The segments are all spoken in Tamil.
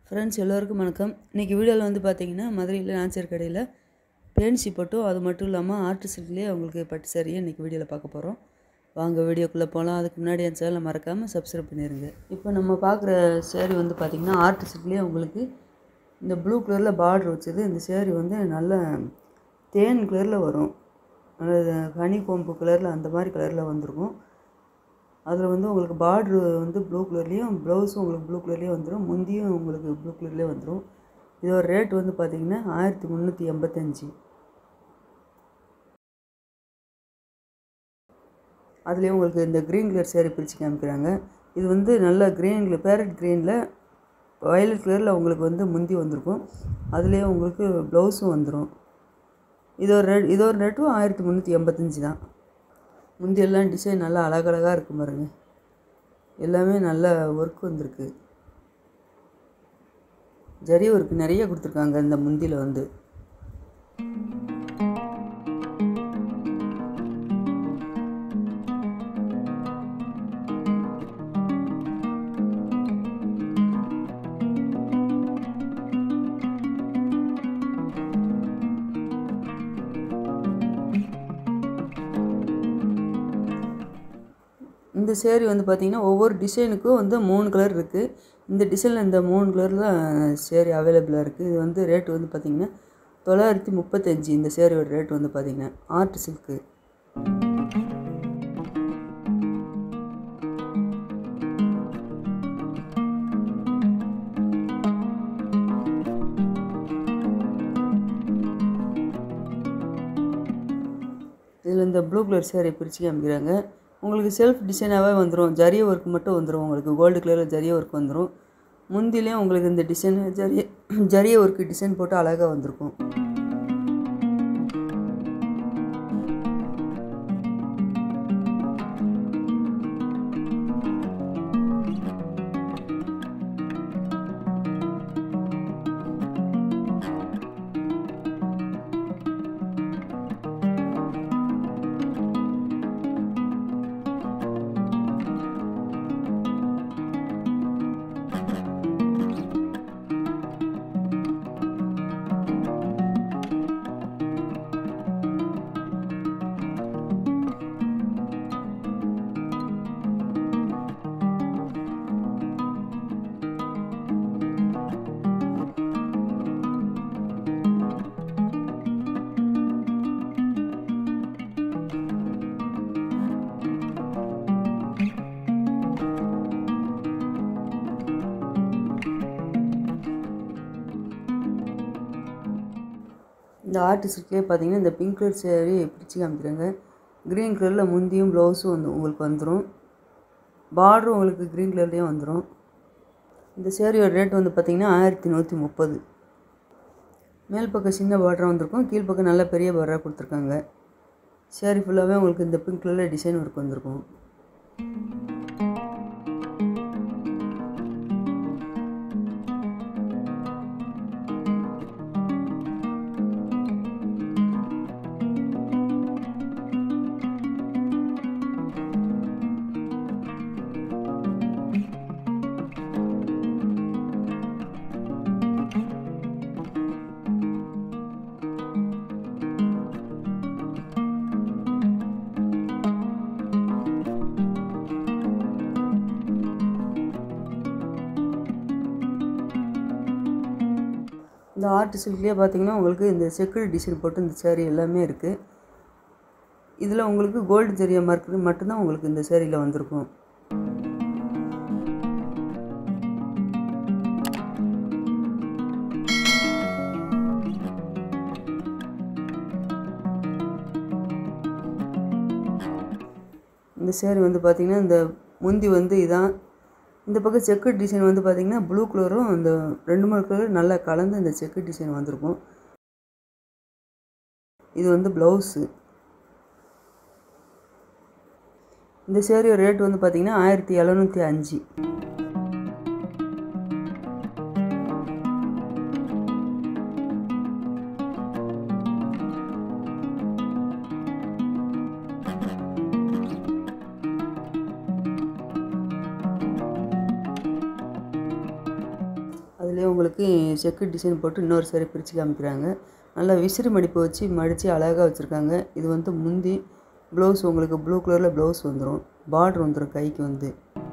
ஃப்ரெண்ட்ஸ் எல்லோருக்கும் வணக்கம் இன்றைக்கி வீடியோவில் வந்து பார்த்தீங்கன்னா மதுரையில் நாச்சர் கடையில் பேன்சி பட்டும் அது மட்டும் இல்லாமல் ஆர்ட் சில்க்லேயே உங்களுக்கு பட்டு சாரியை இன்றைக்கி வீடியோவில் பார்க்க போகிறோம் வாங்க வீடியோக்குள்ளே போகலாம் அதுக்கு முன்னாடி என் சேனலை மறக்காமல் சப்ஸ்கிரைப் பண்ணிடுங்க இப்போ நம்ம பார்க்குற சேரீ வந்து பார்த்திங்கன்னா ஆர்ட் சில்க்லேயே உங்களுக்கு இந்த ப்ளூ கலரில் பார்டர் வச்சது இந்த சேரீ வந்து நல்ல தேன் கலரில் வரும் நல்ல ஹனி கோம்பு கலரில் அந்த மாதிரி கலரில் வந்திருக்கும் அதில் வந்து உங்களுக்கு பார்ட்ரு வந்து ப்ளூ கலர்லேயும் ப்ளவுஸும் உங்களுக்கு ப்ளூ கலர்லேயும் வந்துடும் முந்தியும் உங்களுக்கு ப்ளூ கலர்லேயே வந்துடும் இதோட ரேட் வந்து பார்த்திங்கன்னா ஆயிரத்தி முந்நூற்றி எண்பத்தஞ்சு அதுலேயே உங்களுக்கு இந்த க்ரீன் கலர் சேரீ பிரித்து காமிக்கிறாங்க இது வந்து நல்ல க்ரீன் பேரட் க்ரீனில் வயலட் கலரில் உங்களுக்கு வந்து முந்தி வந்திருக்கும் அதுலேயே உங்களுக்கு ப்ளவுஸும் வந்துடும் இதோட ரேட் இதோட ரேட்டும் ஆயிரத்தி முந்நூற்றி எண்பத்தஞ்சு தான் முந்தியெல்லாம் டிசைன் நல்லா அழகழகாக இருக்கும் பாருங்க எல்லாமே நல்ல ஒர்க் வந்திருக்கு ஜரி ஒர்க் நிறைய கொடுத்துருக்காங்க இந்த முந்தியில் வந்து இந்த சேரீ வந்து பார்த்திங்கன்னா ஒவ்வொரு டிசைனுக்கும் வந்து மூணு கலர் இருக்குது இந்த டிசைனில் இந்த மூணு கலரில் சேரீ அவைலபிளாக இருக்குது இது வந்து ரேட் வந்து பார்த்திங்கன்னா தொள்ளாயிரத்தி முப்பத்தஞ்சு இந்த சேரீயோட ரேட் வந்து பார்த்திங்கன்னா ஆர்ட் சில்க்கு இதில் இந்த ப்ளூ கலர் சேரீ பிரித்து காமிக்கிறாங்க உங்களுக்கு செல்ஃப் டிசைனாகவே வந்துடும் ஜரிய ஒர்க் மட்டும் வந்துடும் உங்களுக்கு கோல்டு கலரில் ஜரிய ஒர்க் வந்துடும் முந்திலையும் உங்களுக்கு இந்த டிசைன் ஜரிய ஜரிய ஒர்க்கு டிசைன் போட்டு அழகாக வந்திருக்கும் இந்த ஆர்டிஸ்ட்லேயே பார்த்தீங்கன்னா இந்த பிங்க் கலர் சேரீ பிரித்து காமிக்கிறாங்க க்ரீன் கலரில் முந்தியும் ப்ளவுஸும் வந்து உங்களுக்கு வந்துடும் பார்டரும் உங்களுக்கு க்ரீன் கலர்லேயும் வந்துடும் இந்த சேரீயோட ரேட் வந்து பார்த்திங்கன்னா ஆயிரத்தி நூற்றி முப்பது மேல் பக்கம் சின்ன பார்டராக வந்திருக்கும் கீழ்ப்பக்கம் நல்ல பெரிய பார்டராக கொடுத்துருக்காங்க சேரீ ஃபுல்லாகவே உங்களுக்கு இந்த பிங்க் கலரில் டிசைன் ஒர்க் வந்திருக்கும் இந்த ஆர்ட் சில்க்லேயே பார்த்தீங்கன்னா உங்களுக்கு இந்த செக்குடு டிசைன் போட்டு இந்த சேரீ எல்லாமே இருக்குது இதில் உங்களுக்கு கோல்டு ஜெரியா மார்க்கு மட்டும்தான் உங்களுக்கு இந்த சேரீயில் வந்திருக்கும் இந்த சேரீ வந்து பார்த்திங்கன்னா இந்த முந்தி வந்து இதான் இந்த பக்கம் செக்கு டிசைன் வந்து பார்த்திங்கன்னா ப்ளூ கலரும் இந்த ரெண்டு மூணு கலர் நல்லா கலந்து இந்த செக்கு டிசைன் வந்திருக்கும் இது வந்து ப்ளவுஸு இந்த சேரீயோட ரேட் வந்து பார்த்திங்கன்னா ஆயிரத்தி எழுநூற்றி அஞ்சு அதுலேயே உங்களுக்கு செக்கு டிசைன் போட்டு இன்னொரு saree பிரித்து காமிக்கிறாங்க நல்லா விசிறி மடிப்பு வச்சு மடித்து அழகாக வச்சுருக்காங்க இது வந்து முந்தி ப்ளவுஸ் உங்களுக்கு ப்ளூ கலரில் ப்ளவுஸ் வந்துடும் பார்டர் வந்துடும் கைக்கு வந்து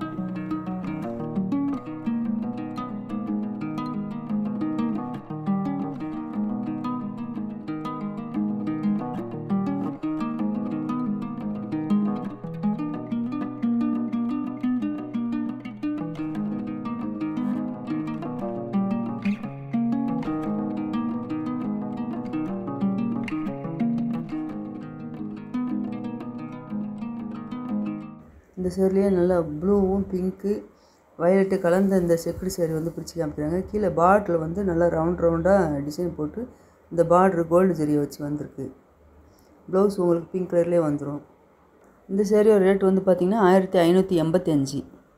இந்த சேரீலேயே நல்லா ப்ளூவும் பிங்க்கு வயலட்டு கலந்த இந்த செக்குடு சேரீ வந்து பிரித்து காமிக்கிறாங்க கீழே பார்டரில் வந்து நல்லா ரவுண்ட் ரவுண்டாக டிசைன் போட்டு இந்த பார்டர் கோல்டு ஜெரியை வச்சு வந்திருக்கு ப்ளவுஸ் உங்களுக்கு பிங்க் கலர்லேயே வந்துடும் இந்த சேரீயோட ரேட் வந்து பார்த்திங்கன்னா ஆயிரத்தி ஐநூற்றி எண்பத்தி அஞ்சு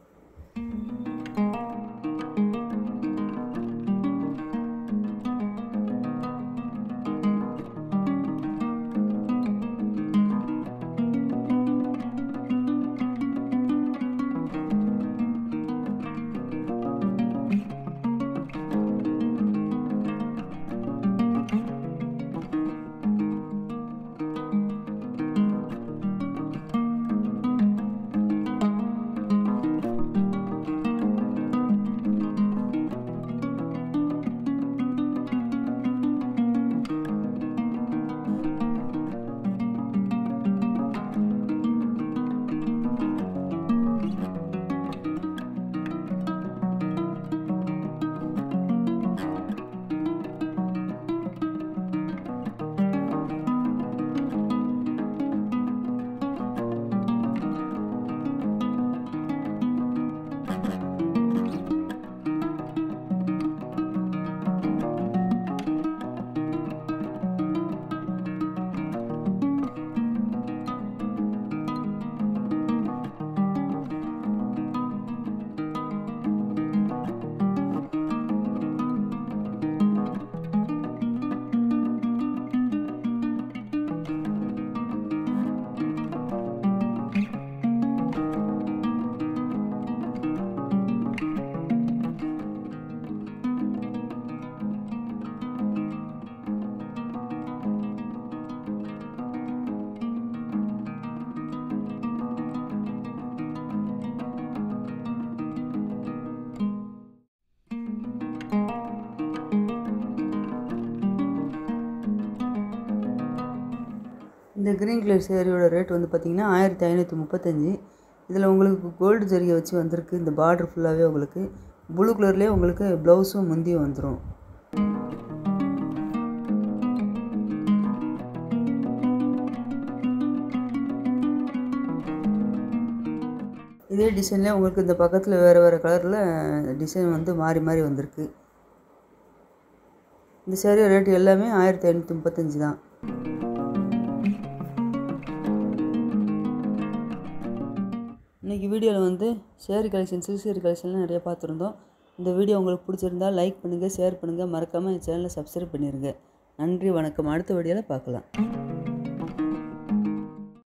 இந்த க்ரீன் கலர் சேரீயோட ரேட் வந்து பார்த்திங்கன்னா ஆயிரத்தி ஐநூற்றி முப்பத்தஞ்சு இதில் உங்களுக்கு கோல்டு ஜரிகை வச்சு வந்திருக்கு இந்த பார்டர் ஃபுல்லாகவே உங்களுக்கு ப்ளூ கலர்லேயே உங்களுக்கு ப்ளவுஸும் முந்தியும் வந்துடும் இதே டிசைன்லேயே உங்களுக்கு இந்த பக்கத்தில் வேறு வேறு கலரில் டிசைன் வந்து மாறி மாறி வந்திருக்கு இந்த சேரீ ரேட் எல்லாமே ஆயிரத்தி ஐநூற்றி முப்பத்தஞ்சு தான் இன்றைக்கி வீடியோவில் வந்து சேரீ கலெக்ஷன் சில்க் சேரீ கலெக்ஷன்லாம் நிறைய பார்த்துருந்தோம் இந்த வீடியோ உங்களுக்கு பிடிச்சிருந்தா லைக் பண்ணுங்கள் ஷேர் பண்ணுங்கள் மறக்காமல் என் சேனலை சப்ஸ்கிரைப் பண்ணிடுங்க நன்றி வணக்கம் அடுத்த வீடியோவில் பார்க்கலாம்